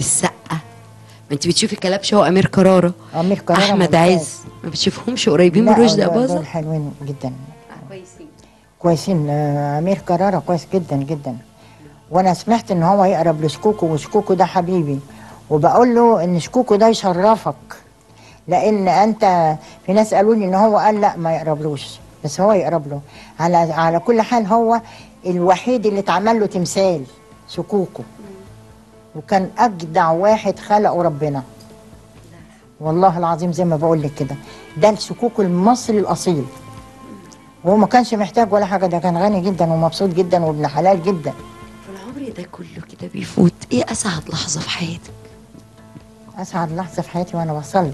السقا ما انت بتشوفي كلبشه وامير كراره امير كرارة احمد ممتاز. عز ما بتشوفهمش قريبين من لا، رشدي دول- اباظه دول حلوين جدا كويسين كويسين آه، امير كرارة كويس جدا جدا وانا سمعت ان هو يقرب لشكوكو وشكوكو ده حبيبي وبقول له ان شكوكو ده يشرفك لان انت في ناس قالوا لي ان هو قال لا ما يقربلوش بس هو يقرب له على على كل حال هو الوحيد اللي اتعمل له تمثال شكوكو وكان اجدع واحد خلقه ربنا والله العظيم زي ما بقول لك كده ده الشكوكو المصري الاصيل وهو ما كانش محتاج ولا حاجه ده كان غني جدا ومبسوط جدا وابن حلال جدا والعمر ده كله كده بيفوت ايه اسعد لحظه في حياتك اسعد لحظه في حياتي وانا بصلي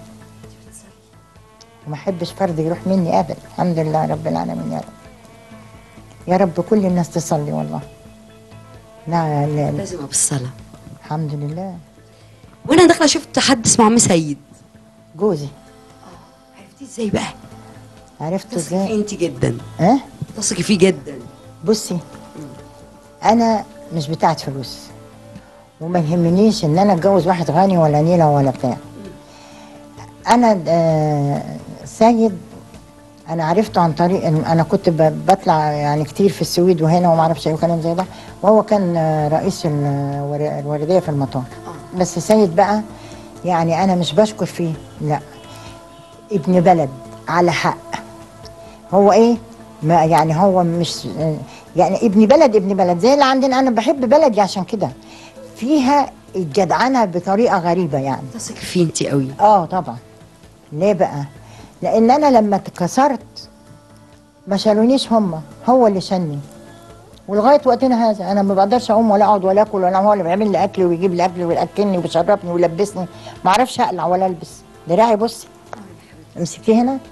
وما احبش فرد يروح مني ابدا الحمد لله رب العالمين يا رب يا رب كل الناس تصلي والله لا, لا, لا. لازم بالصلاه الحمد لله وانا داخله شفت حد اسمه عم سيد جوزي عرفتي ازاي بقى عرفت تثقي فيه ازاي انت جدا ها تثقي فيه جدا بصي انا مش بتاعت فلوس وما يهمنيش ان انا اتجوز واحد غني ولا نيله ولا بتاع انا آه، سيد انا عرفته عن طريق إن انا كنت ب- بطلع يعني كتير في السويد وهنا وما اعرفش ايه وكلام زي ده وهو كان آه، رئيس الور- الورديه في المطار بس سيد بقى يعني انا مش بشكر فيه لا ابن بلد على حق هو ايه ما يعني هو مش يعني ابن بلد ابن بلد زي اللي عندنا انا بحب بلدي عشان كده فيها الجدعنه بطريقه غريبه يعني تثقي فيه انت قوي اه طبعا ليه بقى لان انا لما اتكسرت ما شالونيش هم هو اللي شالني ولغايه وقتنا هذا انا ما بقدرش اقوم ولا اقعد ولا اكل ولا هو اللي بيعمل لي اكل ويجيب لي اكل وياكلني ويشربني ويلبسني ما اعرفش اقلع ولا البس دراعي بصي امسكيه هنا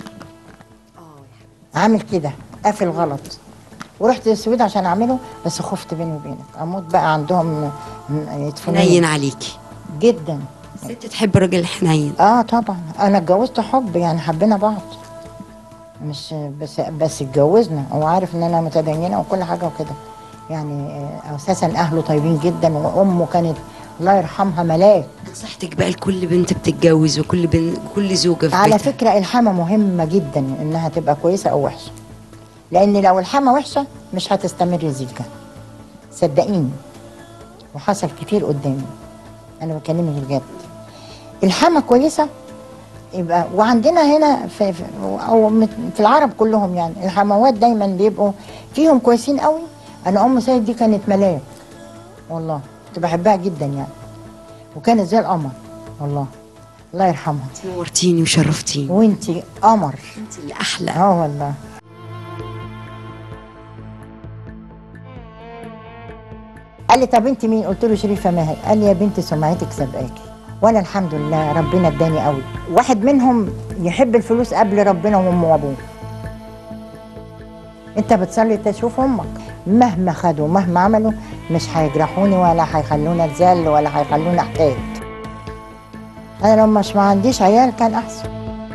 عامل كده قافل غلط ورحت السويد عشان اعمله بس خفت بيني وبينك اموت بقى عندهم م- يدفنوني حنين عليكي جدا ست تحب الراجل الحنين اه طبعا انا اتجوزت حب يعني حبينا بعض مش بس بس اتجوزنا هو عارف ان انا متدينه وكل حاجه وكده يعني آه، اساسا اهله طيبين جدا وامه كانت الله يرحمها ملاك نصيحتك بقى لكل بنت بتتجوز وكل بن... كل زوجه في على بيتها. فكره الحما مهمه جدا انها تبقى كويسه او وحشه لان لو الحما وحشه مش هتستمر زيكا صدقيني وحصل كتير قدامي انا بكلمك بجد الحما كويسه يبقى وعندنا هنا في, في او مت- في العرب كلهم يعني الحموات دايما بيبقوا فيهم كويسين قوي انا ام سيد دي كانت ملاك والله كنت بحبها جدا يعني وكانت زي القمر والله الله يرحمها نورتيني وشرفتيني وانتي قمر انت اللي احلى اه والله قال لي طب انت مين قلت له شريفه ماهر قال لي يا بنتي سمعتك سابقاكي وانا الحمد لله ربنا اداني قوي واحد منهم يحب الفلوس قبل ربنا وامه وابوه انت بتصلي تشوف امك مهما خدوا مهما عملوا مش هيجرحوني ولا هيخلونا اتذل ولا هيخلونا احتاج انا لو مش ما عنديش عيال كان احسن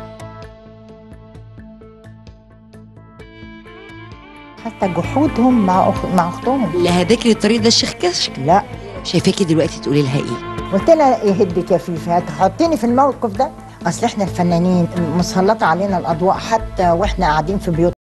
حتى جحودهم مع أخ... مع اختهم اللي هداك للطريق ده الشيخ كشك لا شايفاكي دلوقتي تقولي لها ايه قلت لها يهدك يا فيفي هتحطيني في الموقف ده اصل احنا الفنانين مسلطه علينا الاضواء حتى واحنا قاعدين في بيوت